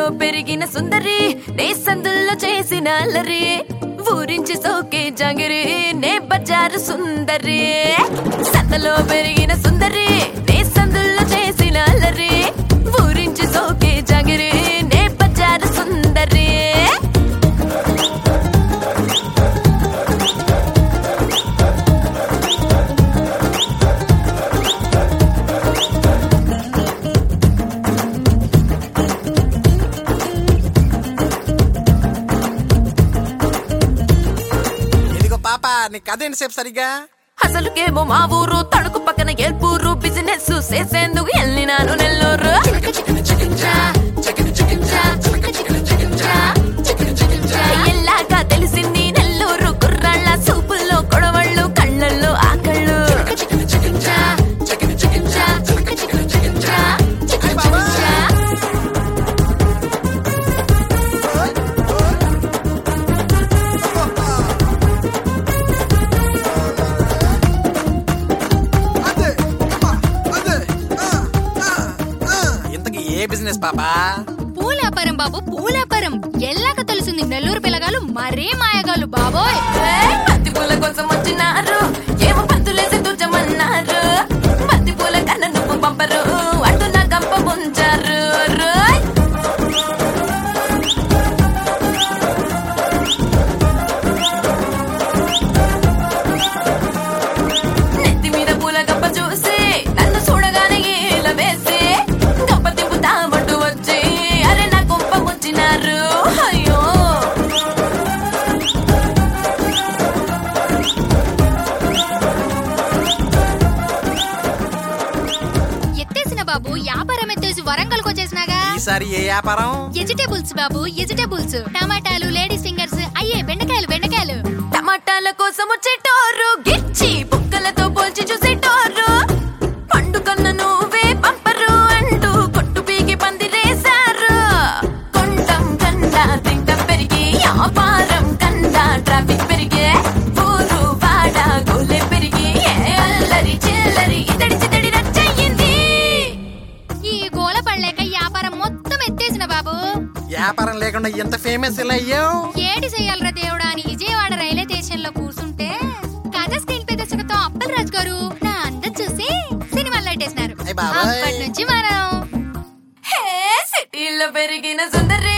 పెరిగిన సుందరి నే సందుల్లో చేసిన అల్లరి ఊరించి సోకే జంగిరి నే బజారు సుందరి సందలో పెరిగిన సుందరి నే సందుల్లో చేసిన అల్లరి ఊరించి సోకే జంగిరి నే బజారు సుందరి ఇదిగో పాప నీ కథ ఏంటి సేపు సరిగ్గా అసలుకేమో మా ఊరు తణుకు పక్కన ఎల్పూరు బిజినెస్ చేసేందుకు వెళ్ళినాను నెల్లూరు ఎల్లాగా తెలిసింది నెల్లూరు కుర్రాళ్ళ సూపుల్లో కొడవళ్ళు కళ్ళల్లో ఆకళ్ళు ఇంతకి ఏ బిజినెస్ పాప పూలాపరం బాబు పూలాపరం ఎల్లాక తెలిసింది నెల్లూరు పిల్లగాలు మరే మాయగాలు బాబోయ్ ఏయ్, బంతి పూల కోసం వచ్చినారు ఏమో పంతులేసి తుజమన్నారు బంతి పూల కన్న నువ్వు పంపరు అటు నా గంప ముంచారు రోయ్. నెత్తి మీద పూల గంప చూసి నన్ను చూడగానే ఈల వేసి గంప తిప్పుతామంటూ వచ్చి అరే నా గొప్ప ముంచినారు అయ్యో ఎత్తేసిన బాబు వ్యాపారం ఎత్తేసి వరంగల్కి వచ్చేసినాగా ఈసారి ఏ వ్యాపారం వెజిటేబుల్స్ బాబు వెజిటేబుల్స్ టమాటాలు లేడీస్ ఫింగర్స్ అయ్యే బెండకాయలు బెండకాయలు టమాటాల కోసం వచ్చేటోరు గిచ్చి బుక్కలతో పోల్చి చూసేటోరు పండుగన్న నువ్వే పంపరు అంటూ కొట్టు పీకి పందిరేశారు కొండం కన్నా తింటం పెరిగి వ్యాపారం కన్నా ట్రాఫిక్ పెరిగే ఊరు వాడ గోలే పెరిగి ఏ అల్లరి చిల్లరి ఇతడి చితడి రచ్చయింది ఈ గోల పడలేక వ్యాపారం మొత్తం ఎత్తేసిన బాబు వ్యాపారం లేకుండా ఎంత ఫేమస్ ఇలా అయ్యావు ఏడి చెయ్యాలరా దేవుడా అని విజయవాడ రైల్వే స్టేషన్ లో కూర్చుంటే కథ స్క్రీన్ పే దర్శకతో అప్పల్ రాజు గారు నా అందం చూసి సినిమాలో లైటేసినారు అయ్ బాబోయ్. అప్పటి నుంచి మనం హే సిటీలో పెరిగిన సుందరి